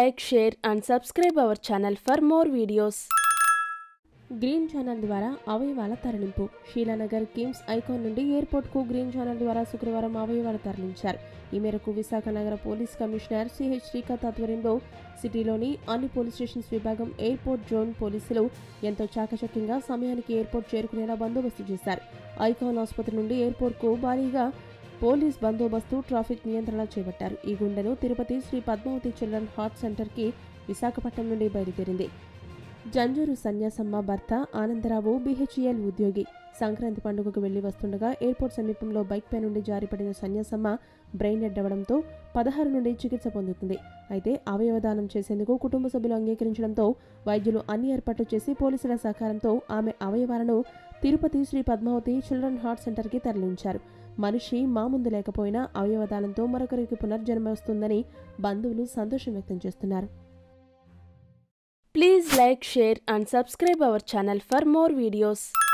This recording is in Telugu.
like, share, and subscribe our channel for more videos. Green channel ద్వారా అవయవాల తరలింపు షీలానగర్ కిమ్స్ ఐకాన్ నుండి ఎయిర్పోర్ట్కు గ్రీన్ ఛానల్ ద్వారా శుక్రవారం అవయవాలు తరలించారు ఈ మేరకు విశాఖ నగర పోలీస్ కమిషనర్ సిహెచ్ శ్రీకాంత్ ఆధ్వర్యంలో సిటీలోని అన్ని పోలీస్ స్టేషన్స్ విభాగం ఎయిర్పోర్ట్ జోన్ పోలీసులు ఎంతో చాకచక్యంగా సమయానికి ఎయిర్పోర్ట్ చేరుకునేలా బందోబస్తు చేశారు ఐకాన్ ఆసుపత్రి నుండి ఎయిర్పోర్ట్కు భారీగా పోలీస్ బందోబస్తు ట్రాఫిక్ నియంత్రణ చేపట్టారు ఈ గుండెను తిరుపతి శ్రీ పద్మావతి చిల్డ్రన్ హార్ట్ సెంటర్కి విశాఖపట్నం నుండి బయలుదేరింది జంజూరు సన్యాసమ్మ భర్త ఆనందరావు బీహెచ్ఈఎల్ ఉద్యోగి సంక్రాంతి పండుగకు వెళ్లి వస్తుండగా ఎయిర్పోర్ట్ సమీపంలో బైక్పై నుండి జారిపడిన సన్యాసమ్మ బ్రెయిన్ డెడ్ అవ్వడంతో పదహారు నుండి చికిత్స పొందుతుంది అయితే అవయవదానం చేసేందుకు కుటుంబ సభ్యులు అంగీకరించడంతో వైద్యులు అన్ని ఏర్పాట్లు చేసి పోలీసుల సహకారంతో ఆమె అవయవాలను తిరుపతి శ్రీ పద్మావతి చిల్డ్రన్ హార్ట్ సెంటర్కి తరలించారు మనిషి మా ముందు లేకపోయినా అవయవదానంతో మరొకరికి పునర్జన్మ వస్తుందని బంధువులు సంతోషం వ్యక్తం చేస్తున్నారు Please like, share, and subscribe our channel for more videos.